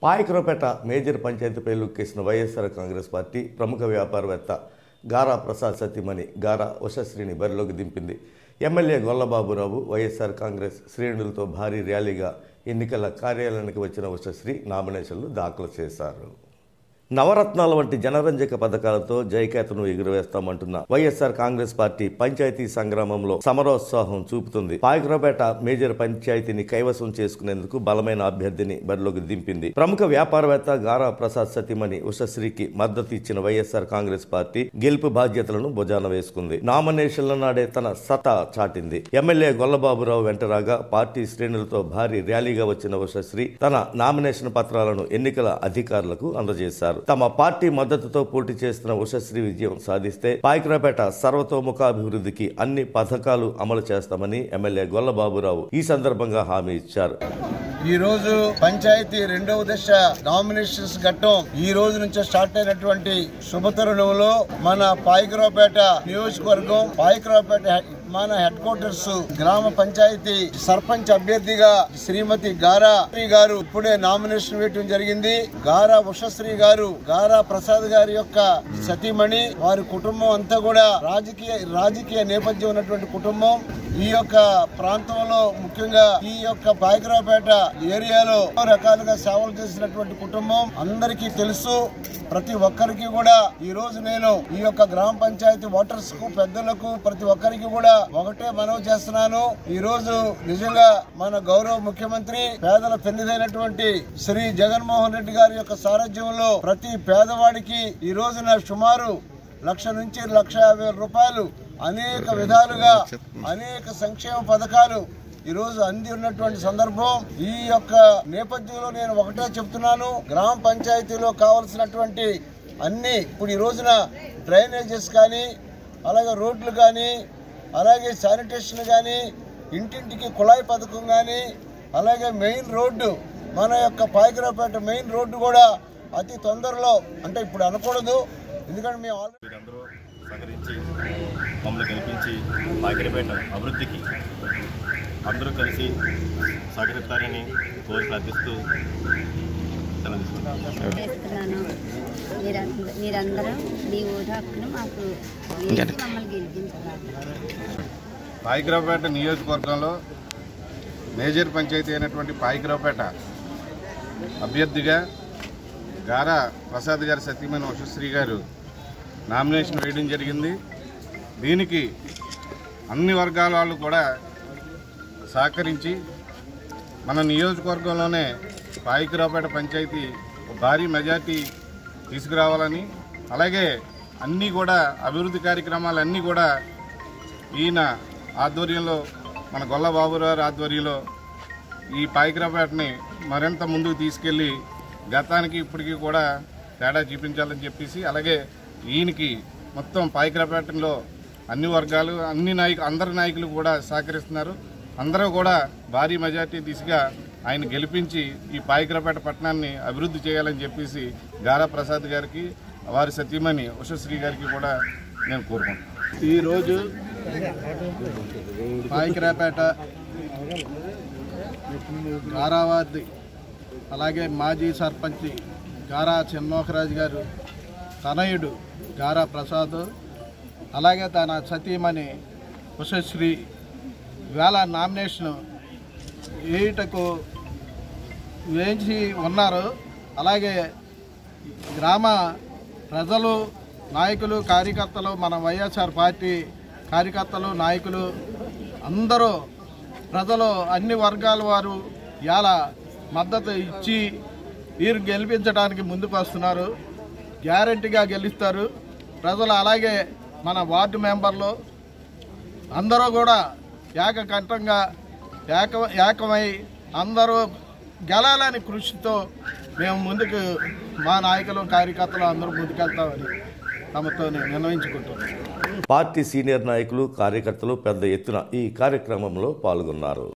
Payakarapeta major పంచాయతీపై లుక్కేసిన YSR Congress party ప్రముఖ వ్యాపారవేత్త గారా ప్రసాద్ సతీమణి గారా ఉషశ్రీని బరిలోకి దింపింది ఎమ్మెల్యే గొల్లబాబురావు వైఎస్ఆర్ కాంగ్రెస్ శ్రేణులతో భారీ ర్యాలీగా ఎన్నికల కార్యాలయానికి వచ్చిన ఉషశ్రీ నామినేషన్లు దాఖలు చేశారు నవరత్నాల వంటి జనరంజక పథకాలతో జయకేతను ఎగురవేస్తామంటున్న వైఎస్ఆర్ కాంగ్రెస్ పార్టీ పంచాయతీ సంగ్రామంలో సమరోత్సాహం చూపుతుంది పాయకరపేట మేజర్ పంచాయతీని కైవసం చేసుకునేందుకు బలమైన అభ్యర్థిని బరిలోకి దింపింది ప్రముఖ వ్యాపారవేత్త గారా ప్రసాద్ సతీమణి ఉషశ్రీకి మద్దతు ఇచ్చిన వైఎస్ఆర్ కాంగ్రెస్ పార్టీ గెలుపు బాధ్యతలను భుజాన వేసుకుంది నామినేషన్ల నాడే తన సత్తా చాటింది ఎమ్మెల్యే గొల్లబాబురావు వెంటరాగా పార్టీ శ్రేణులతో భారీ ర్యాలీగా వచ్చిన ఉషశ్రీ తన నామినేషన్ పత్రాలను ఎన్నికల అధికారులకు అందజేశారు తమ పార్టీ మద్దతుతో పోటీ చేస్తున్న ఉషశ్రీ విజయం సాధిస్తే పాయకరాపేట సర్వతోముఖాభివృద్ధికి అన్ని పథకాలు అమలు చేస్తామని ఎమ్మెల్యే గొల్లబాబురావు ఈ సందర్భంగా హామీ ఇచ్చారు ఈ రోజు పంచాయతీ రెండవ దశ నామినేషన్స్ ఘట్టం ఈ రోజు నుంచే స్టార్ట్ అయినటువంటి శుభతరుణంలో మన పాయకరావుపేట నియోజకవర్గం పాయకరావుపేట మన హెడ్ క్వార్టర్స్ గ్రామ పంచాయతీ సర్పంచ్ అభ్యర్థిగా శ్రీమతి గారా శ్రీ గారు ఇప్పుడే నామినేషన్ వేయటం జరిగింది గారా ఉషశ్రీ గారు గారా ప్రసాద్ గారి యొక్క సతీమణి వారి కుటుంబం అంతా కూడా రాజకీయ రాజకీయ నేపథ్యం ఉన్నటువంటి కుటుంబం ఈ యొక్క ప్రాంతంలో ముఖ్యంగా ఈ యొక్క పాయకరావుపేట ఏరియాలో ఎన్నో రకాలుగా సేవలు చేసినటువంటి కుటుంబం అందరికీ తెలుసు ప్రతి ఒక్కరికి కూడా ఈ రోజు నేను ఈ యొక్క గ్రామ పంచాయతీ ఓటర్స్ కు పెద్దలకు ప్రతి ఒక్కరికి కూడా ఒకటే మనవి చేస్తున్నాను ఈ రోజు నిజంగా మన గౌరవ ముఖ్యమంత్రి పేదల పెన్నిదైనటువంటి శ్రీ జగన్మోహన్ రెడ్డి గారి యొక్క సారథ్యంలో ప్రతి పేదవాడికి ఈ రోజున సుమారు లక్ష నుంచి లక్ష యాభై వేల రూపాయలు అనేక విధాలుగా అనేక సంక్షేమ పథకాలు ఈ రోజు అంది ఉన్నటువంటి సందర్భం ఈ యొక్క నేపథ్యంలో నేను ఒకటే చెప్తున్నాను గ్రామ పంచాయతీలో కావలసినటువంటి అన్ని ఇప్పుడు ఈ రోజున డ్రైనేజెస్ కానీ అలాగే రోడ్లు కానీ అలాగే శానిటేషన్ కానీ ఇంటింటికి కుళాయి పథకం కానీ అలాగే మెయిన్ రోడ్డు మన యొక్క పాయకరావుపేట మెయిన్ రోడ్డు కూడా అతి తొందరలో అంటే ఇప్పుడు అనకూడదు ఎందుకంటే మేము ఆల్రెడీ మీరందరూ సహకరించి మమ్మల్ని గెలిపించి పాకిరిపేట అభివృద్ధికి అందరూ కలిసి సహకరిస్తారని కోరి ప్రార్థిస్తూ సెలవు తీసుకుంటాం చేస్తున్నాను మీరంద- మీరందరూ మీ ఓటు హక్కును మాకు వేసి మమ్మల్ని గెలిపించాలి పాయిగ్రావుపేట నియోజకవర్గంలో మేజర్ పంచాయతీ అయినటువంటి పాయిగ్రావుపేట అభ్యర్థిగా గారా ప్రసాద్ గారి సతీమణి వశశ్రీ గారు నామినేషన్ వేయడం జరిగింది దీనికి అన్ని వర్గాల వాళ్ళు కూడా సహకరించి మన నియోజకవర్గంలోనే పాయికిరావుపేట పంచాయతీ ఒక భారీ మెజార్టీ తీసుకురావాలని అలాగే అన్నీ కూడా అభివృద్ధి కార్యక్రమాలన్నీ కూడా ఈయన ఆధ్వర్యంలో మన గొల్ల బాబురావు ఆధ్వర్యంలో ఈ పాయికిరాపేటని మరింత ముందుకు తీసుకెళ్ళి గతానికి ఇప్పటికీ కూడా తేడా చూపించాలని చెప్పేసి అలాగే ఈయనకి మొత్తం పాయికిరాపేటలో అన్ని వర్గాలు అన్ని నాయకు అందరి నాయకులు కూడా సహకరిస్తున్నారు అందరూ కూడా భారీ మెజార్టీ దిశగా ఆయన గెలిపించి ఈ పాయికిరాపేట పట్టణాన్ని అభివృద్ధి చేయాలని చెప్పేసి గారా ప్రసాద్ గారికి వారి సతీమణి ఉషశ్రీ గారికి కూడా నేను కోరుకుంటున్నాను ఈరోజు పాయికిరాపేట గారావార్ది అలాగే మాజీ సర్పంచ్ గారా చిన్మోహరాజు గారు తనయుడు గారా ప్రసాద్ అలాగే తన సతీమణి ఉషశ్రీ వేళ నామినేషన్ వేయుటకు వేయించి ఉన్నారు అలాగే గ్రామ ప్రజలు నాయకులు కార్యకర్తలు మన వైఎస్ఆర్ పార్టీ కార్యకర్తలు నాయకులు అందరూ ప్రజలు అన్ని వర్గాల వారు ఇలా మద్దతు ఇచ్చి వీరు గెలిపించడానికి ముందుకు వస్తున్నారు గ్యారంటీగా గెలుస్తారు ప్రజలు అలాగే మన వార్డు మెంబర్లు అందరూ కూడా ఏకకంఠంగా ఏక ఏకమై అందరూ గెలాలని కృషితో మేము ముందుకు మా నాయకులు కార్యకర్తలు అందరూ ముందుకెళ్తామని తమతో నేను నిర్ణయించుకుంటున్నాను పార్టీ సీనియర్ నాయకులు కార్యకర్తలు పెద్ద ఎత్తున ఈ కార్యక్రమంలో పాల్గొన్నారు